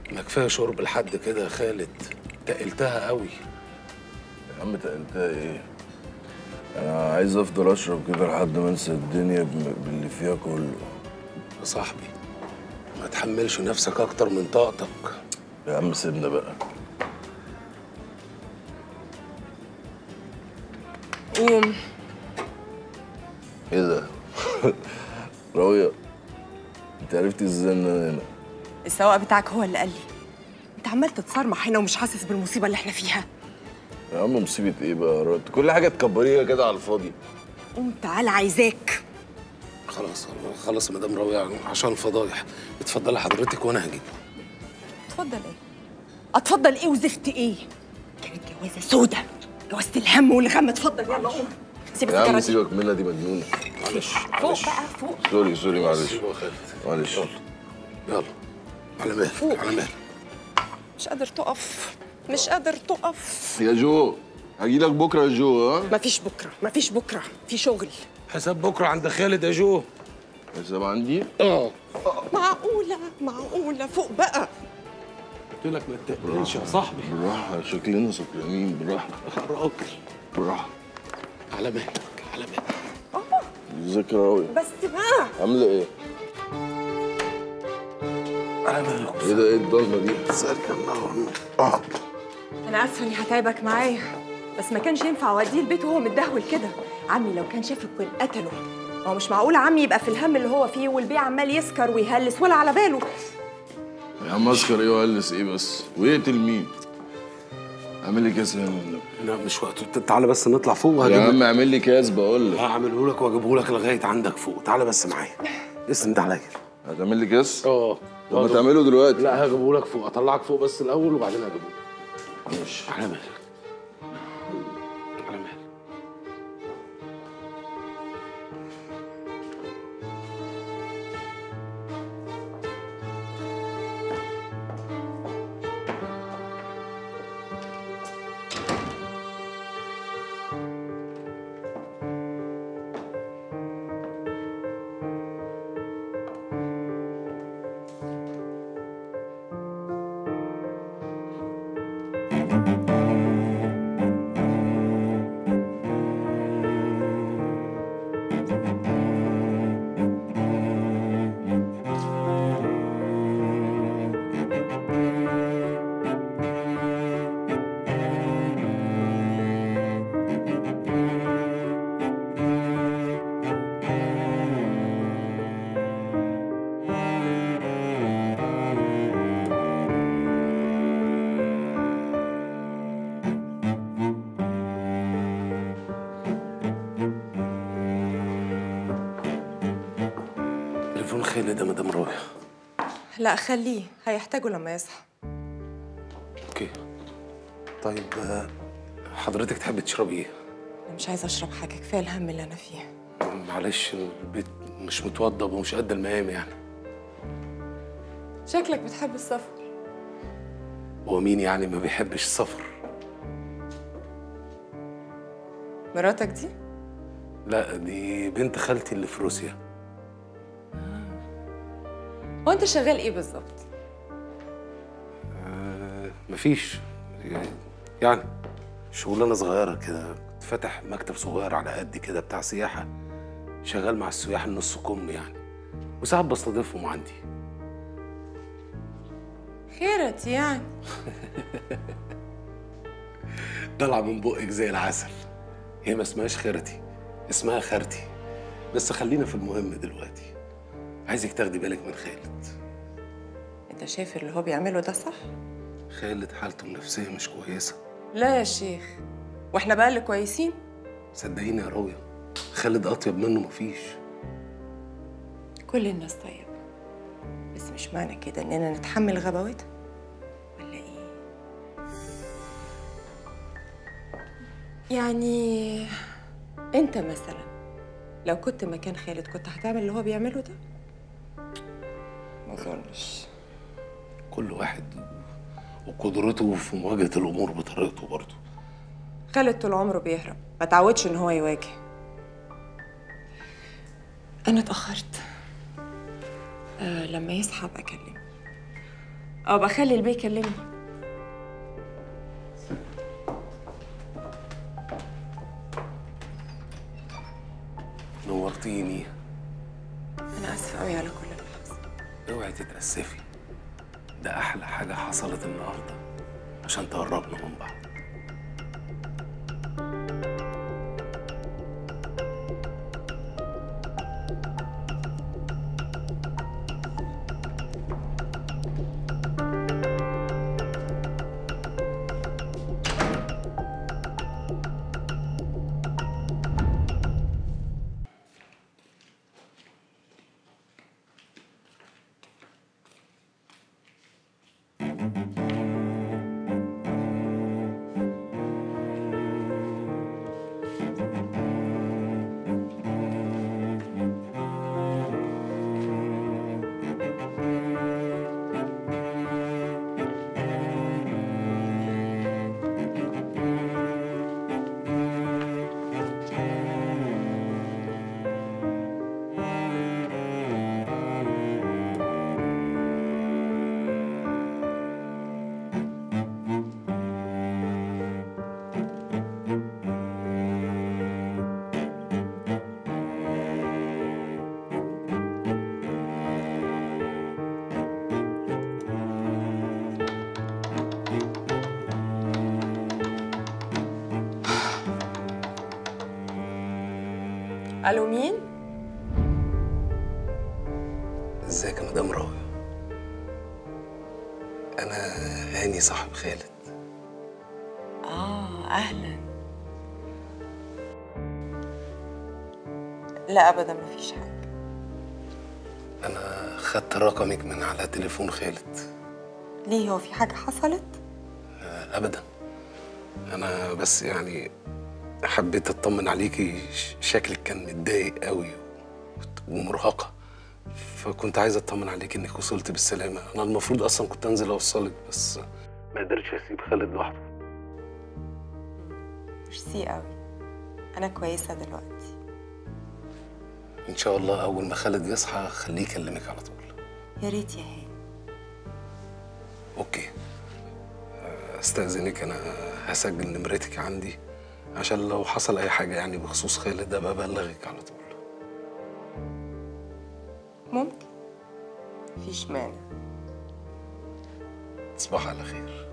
ما كفايه شرب لحد كده يا خالد تقلتها قوي يا عم تقلتها ايه انا عايز افضل اشرب كده لحد ما انسى الدنيا بم- باللي فيها كله يا صاحبي ما تحملش نفسك اكتر من طاقتك يا عم سيبنا بقى قوم ايه ده راوية انت عرفتي ازاي ان انا هنا السواق بتاعك هو اللي قال لي انت عمال تتصرمح هنا ومش حاسس بالمصيبه اللي احنا فيها يا عم مصيبة ايه بقى يا راوية كل حاجة تكبريها كده على الفاضي قوم تعال عايزاك خلاص خلاص يا مدام راوية عشان الفضايح اتفضلي حضرتك وانا هجيبه اتفضل ايه اتفضل ايه وزفت ايه كانت جوازه سودة جوازة الهم والغم اتفضل يلا قوم سيب يا عم السيجاره دي سيبك منها دي مجنونة معلش فوق معلش بقى فوق سوري سوري معلش سيبه يا خالد معلش يلا على مهلك على مهلك مش قادر تقف مش قادر تقف يا جو هجيلك بكرة يا جو ها مفيش بكره مفيش بكره في شغل حساب بكره عند خالد يا جو حساب عندي اه معقوله معقوله فوق بقى قلت لك ما تقلقش يا صاحبي بالراحة شكلنا سكرانين بالراحة راجل بالراحة على مهلك على مهلك ذكرى راوية بس بقى عاملة ايه؟ على مهلك ايه ده ايه الضلمة دي؟ سألك الله اه انا اسفه اني هتعبك معايا بس ما كانش ينفع اوديه البيت وهو متدهول كده عمي لو كان شافك كان قتله هو مش معقول عمي يبقى في الهم اللي هو فيه والبيه عمال يسكر ويهلس ولا على باله يا عم اسكر ايه وهلس ايه بس ويقتل مين؟ اعمل لي كاس هنا والنبي. لا مش وقته تعالى بس نطلع فوق يا وهجيب لك عم اعمل لي كاس بقول لك هعمله لك واجيبه لك لغايه عندك فوق تعالى بس معايا اسند عليا هتعمل لي كاس؟ اه طب ما تعمله دلوقتي لا هجيبه لك فوق اطلعك فوق بس الاول وبعدين هجيبه ماشي على مهلك على مهلك تليفون خالد يا مدام راوية لا خليه هيحتاجه لما يصحى اوكي طيب آه، حضرتك تحبي تشربي ايه؟ انا مش عايزه اشرب حاجه كفايه الهم اللي انا فيه معلش البيت مش متوضب ومش قد المقام يعني شكلك بتحب السفر هو مين يعني ما بيحبش السفر؟ مراتك دي لا دي بنت خالتي اللي في روسيا هو انت شغال ايه بالظبط آه، مفيش يعني شغلانه صغيره كده كنت فاتح مكتب صغير على قد كده بتاع سياحه شغال مع السياح النص كم يعني وساعات بستضيفهم عندي خيرت يعني طالعه من بقك زي العسل هي ما اسمهاش خيرتي اسمها خالتي بس خلينا في المهم دلوقتي عايزك تاخدي بالك من خالد انت شايف اللي هو بيعمله ده صح خالد حالته النفسيه مش كويسه لا يا شيخ واحنا بقى اللي كويسين صدقيني يا راويه خالد اطيب منه مفيش كل الناس طيبة بس مش معنى كده اننا نتحمل غباوتها ولا ايه يعني انت مثلا لو كنت مكان خالد كنت هتعمل اللي هو بيعمله ده ما اظنش كل واحد وقدرته في مواجهه الامور بطريقته برضه خالد طول عمره بيهرب ما تعودش ان هو يواجه انا اتاخرت آه لما يصحى ابقى اكلمه اه بخلي البيه يكلمني نورتيني انا اسفه قوي على كل اللي حصل اوعي تتأسفي ده أحلى حاجة حصلت النهاردة عشان تقربنا من بعض الو مين ازيك يا مدام راوية أنا هاني صاحب خالد اه اهلا لا ابدا مفيش حاجه أنا خدت رقمك من على تليفون خالد ليه هو في حاجه حصلت آه، أبدا أنا بس يعني حبيت أطمن عليكي ش- شكلك كان متضايق قوي ومرهقة فكنت عايز أطمن عليك إنك وصلت بالسلامة أنا المفروض أصلا كنت أنزل أوصلك بس ما قدرتش أسيب خالد لوحده ميرسي قوي انا كويسه دلوقتي إن شاء الله أول ما خالد يصحى خليه يكلمك على طول يا ريت يا هاني اوكي استاذنك انا هسجل نمرتك عندي عشان لو حصل اي حاجه يعني بخصوص خالد ابقى ابلغك على طول ممكن مفيش مانع تصبح على خير